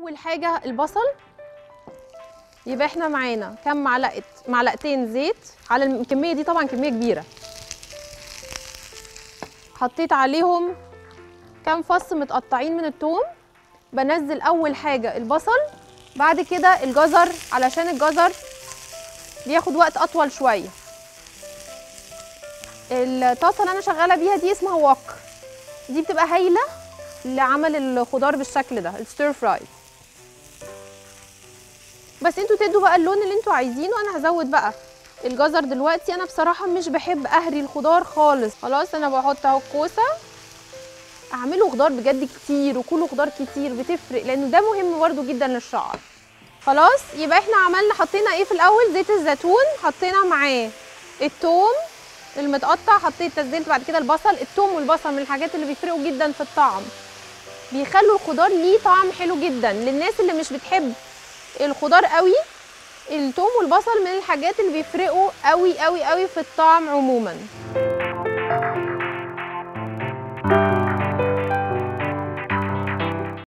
اول حاجه البصل يبقى احنا معانا كام معلقه معلقتين زيت على الكميه دي طبعا كميه كبيره حطيت عليهم كام فص متقطعين من الثوم بنزل اول حاجه البصل بعد كده الجزر علشان الجزر بياخد وقت اطول شويه الطاسه اللي انا شغاله بيها دي اسمها وok دي بتبقى هايله لعمل الخضار بالشكل ده الستير فراي بس انتوا تدوا بقى اللون اللي انتوا عايزينه انا هزود بقى الجزر دلوقتي انا بصراحه مش بحب اهري الخضار خالص خلاص انا بحط اهو الكوسه اعملوا خضار بجد كتير وكلوا خضار كتير بتفرق لانه ده مهم برده جدا للشعر خلاص يبقى احنا عملنا حطينا ايه في الاول زيت الزيتون حطينا معاه الثوم المتقطع حطيت نزلت بعد كده البصل الثوم والبصل من الحاجات اللي بيفرقوا جدا في الطعم بيخلوا الخضار ليه طعم حلو جدا للناس اللي مش بتحب الخضار قوي الثوم والبصل من الحاجات اللي بيفرقوا قوي قوي قوي في الطعم عموما